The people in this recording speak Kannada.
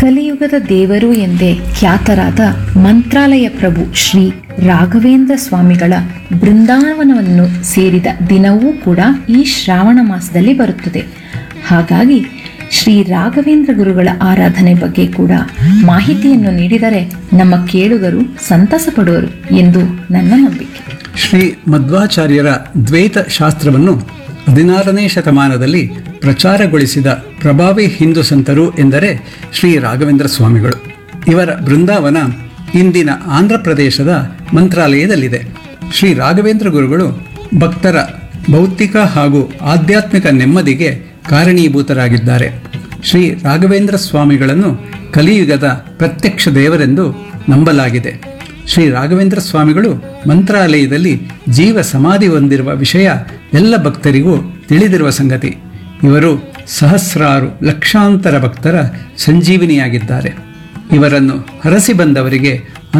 ಕಲಿಯುಗದ ದೇವರು ಎಂದೇ ಖ್ಯಾತರಾದ ಮಂತ್ರಾಲಯ ಪ್ರಭು ಶ್ರೀ ರಾಘವೇಂದ್ರ ಸ್ವಾಮಿಗಳ ಬೃಂದಾವನವನ್ನು ಸೇರಿದ ದಿನವೂ ಕೂಡ ಈ ಶ್ರಾವಣ ಮಾಸದಲ್ಲಿ ಬರುತ್ತದೆ ಹಾಗಾಗಿ ಶ್ರೀ ರಾಘವೇಂದ್ರ ಗುರುಗಳ ಆರಾಧನೆ ಬಗ್ಗೆ ಕೂಡ ಮಾಹಿತಿಯನ್ನು ನೀಡಿದರೆ ನಮ್ಮ ಕೇಳುಗರು ಸಂತಸ ಪಡುವರು ಎಂದು ನನ್ನ ನಂಬಿಕೆ ಶ್ರೀ ಮಧ್ವಾಚಾರ್ಯರ ದ್ವೈತ ಶಾಸ್ತ್ರವನ್ನು ಹದಿನಾರನೇ ಶತಮಾನದಲ್ಲಿ ಪ್ರಚಾರಗೊಳಿಸಿದ ಪ್ರಭಾವಿ ಹಿಂದೂ ಸಂತರು ಎಂದರೆ ಶ್ರೀ ರಾಘವೇಂದ್ರ ಸ್ವಾಮಿಗಳು ಇವರ ಬೃಂದಾವನ ಇಂದಿನ ಆಂಧ್ರ ಪ್ರದೇಶದ ಮಂತ್ರಾಲಯದಲ್ಲಿದೆ ಶ್ರೀ ರಾಘವೇಂದ್ರ ಗುರುಗಳು ಭಕ್ತರ ಭೌತಿಕ ಹಾಗೂ ಆಧ್ಯಾತ್ಮಿಕ ನೆಮ್ಮದಿಗೆ ಕಾರಣೀಭೂತರಾಗಿದ್ದಾರೆ ಶ್ರೀ ರಾಘವೇಂದ್ರ ಸ್ವಾಮಿಗಳನ್ನು ಕಲಿಯುಗದ ಪ್ರತ್ಯಕ್ಷ ದೇವರೆಂದು ನಂಬಲಾಗಿದೆ ಶ್ರೀ ರಾಘವೇಂದ್ರ ಸ್ವಾಮಿಗಳು ಮಂತ್ರಾಲಯದಲ್ಲಿ ಜೀವ ಸಮಾಧಿ ಹೊಂದಿರುವ ವಿಷಯ ಎಲ್ಲ ಭಕ್ತರಿಗೂ ತಿಳಿದಿರುವ ಸಂಗತಿ ಇವರು ಸಹಸ್ರಾರು ಲಕ್ಷಾಂತರ ಭಕ್ತರ ಸಂಜೀವಿನಿಯಾಗಿದ್ದಾರೆ ಇವರನ್ನು ಹರಸಿ ಬಂದವರಿಗೆ